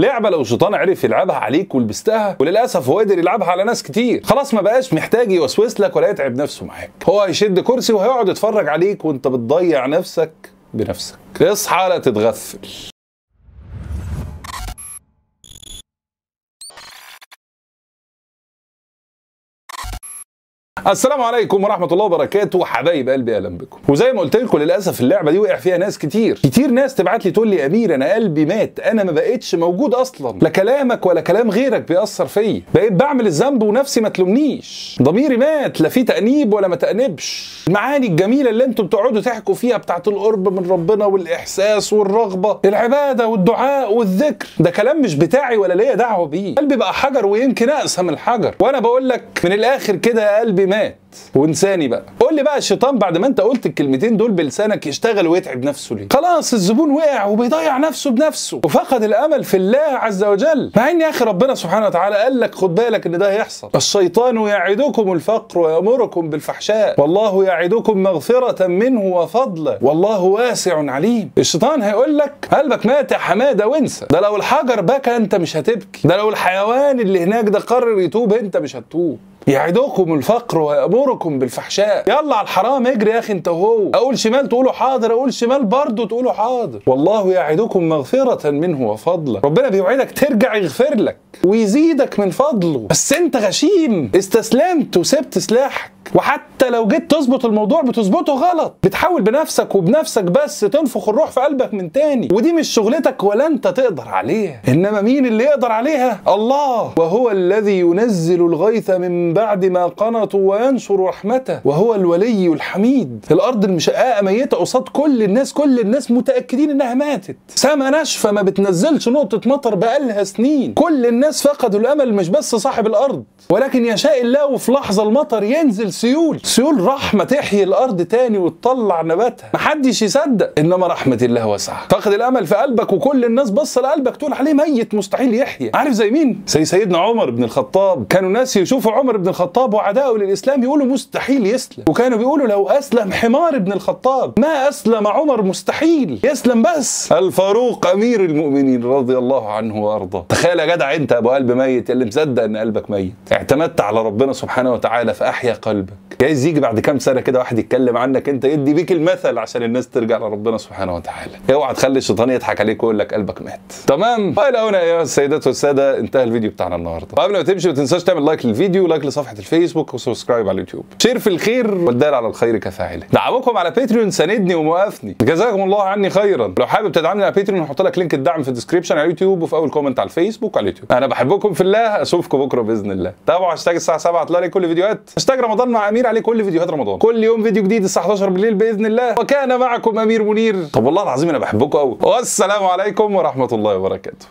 لعبه لو الشيطان عرف يلعبها عليك ولبستها وللاسف هو قدر يلعبها على ناس كتير خلاص ما بقاش محتاج يوسوس لك ولا يتعب نفسه معاك هو هيشد كرسي وهيقعد يتفرج عليك وانت بتضيع نفسك بنفسك اصحى لا تتغفل السلام عليكم ورحمة الله وبركاته حبايب قلبي اهلا بكم وزي ما قلت لكم للاسف اللعبة دي وقع فيها ناس كتير كتير ناس تبعت لي تقول لي يا امير انا قلبي مات انا ما بقتش موجود اصلا لا كلامك ولا كلام غيرك بيأثر فيا بقيت بعمل الذنب ونفسي ما تلومنيش ضميري مات لا في تأنيب ولا ما تأنبش المعاني الجميلة اللي انتم بتقعدوا تحكوا فيها بتاعت القرب من ربنا والاحساس والرغبة العبادة والدعاء والذكر ده كلام مش بتاعي ولا ليا دعوة بيه قلبي بقى حجر ويمكن اقسى من الحجر وانا بقول لك من الاخر كده يا قلبي مات وانساني بقى قول لي بقى الشيطان بعد ما انت قلت الكلمتين دول بلسانك يشتغل ويتعب نفسه ليه خلاص الزبون وقع وبيضيع نفسه بنفسه وفقد الامل في الله عز وجل مع ان يا اخي ربنا سبحانه وتعالى قال لك خد بالك ان ده هيحصل الشيطان يعدكم الفقر ويامركم بالفحشاء والله يعدكم مغفرة منه وفضلا والله واسع عليم الشيطان هيقول لك قلبك مات يا حماده وانسى ده لو الحجر بكى انت مش هتبكي ده لو الحيوان اللي هناك ده قرر يتوب انت مش هتتوب يعدكم الفقر ويأمركم بالفحشاء يلا على الحرام اجري يا اخي انت وهو اقول شمال تقولوا حاضر اقول شمال برضه تقولوا حاضر والله يعدكم مغفرة منه وفضلا ربنا بيوعدك ترجع يغفر لك ويزيدك من فضله بس انت غشيم استسلمت وسبت سلاحك وحتى لو جيت تظبط الموضوع بتظبطه غلط بتحاول بنفسك وبنفسك بس تنفخ الروح في قلبك من تاني ودي مش شغلتك ولا انت تقدر عليها انما مين اللي يقدر عليها الله وهو الذي ينزل الغيث من بعد ما قنطوا وينشر رحمته وهو الولي الحميد الارض المشققه ميته قصاد كل الناس كل الناس متاكدين انها ماتت سما ناشفه ما بتنزلش نقطه مطر بقالها سنين كل الناس فقدوا الامل مش بس صاحب الارض ولكن يشاء الله وفي لحظه المطر ينزل سيول سيول رحمه تحيي الارض تاني وتطلع نباتها محدش يصدق انما رحمه الله واسعه فقد الامل في قلبك وكل الناس بص لقلبك تقول عليه ميت مستحيل يحيى عارف زي مين زي سيدنا عمر بن الخطاب كانوا ناس يشوفوا عمر بن الخطاب وعداؤه للاسلام يقولوا مستحيل يسلم وكانوا بيقولوا لو اسلم حمار بن الخطاب ما اسلم عمر مستحيل يسلم بس الفاروق امير المؤمنين رضي الله عنه وارضاه تخيل يا جدع انت ابو قلب ميت اللي مصدق ان قلبك ميت اعتمدت على ربنا سبحانه وتعالى فاحيا قلبك جايز يجي بعد كام سنه كده واحد يتكلم عنك انت يدي بيك المثل عشان الناس ترجع لربنا سبحانه وتعالى اوعى تخلي الشيطان يضحك عليك ويقول لك قلبك مات تمام والى هنا ايها السيدات والساده انتهى الفيديو بتاعنا النهارده وقبل ما تمشي ما تنساش تعمل لايك للفيديو لايك لصفحه الفيسبوك وسبسكرايب على اليوتيوب شير في الخير والدال على الخير كفاعله دعمكم على باتريون ساندني وموقفني جزاكم الله عني خيرا لو حابب تدعمني على باتريون هحط لك لينك الدعم في الديسكربشن على اليوتيوب وفي اول كومنت على الفيسبوك وعلى اليوتيوب انا بحبكم في الله اشوفكم بكره باذن الله تابعوا هاشتاج الساعه 7 هتلاقي كل فيديوهات هاشتاج رمضان مع امير عليه كل فيديوهات رمضان كل يوم فيديو جديد الساعه 11 بالليل باذن الله وكان معكم امير منير طب والله العظيم انا بحبكم قوي والسلام عليكم ورحمه الله وبركاته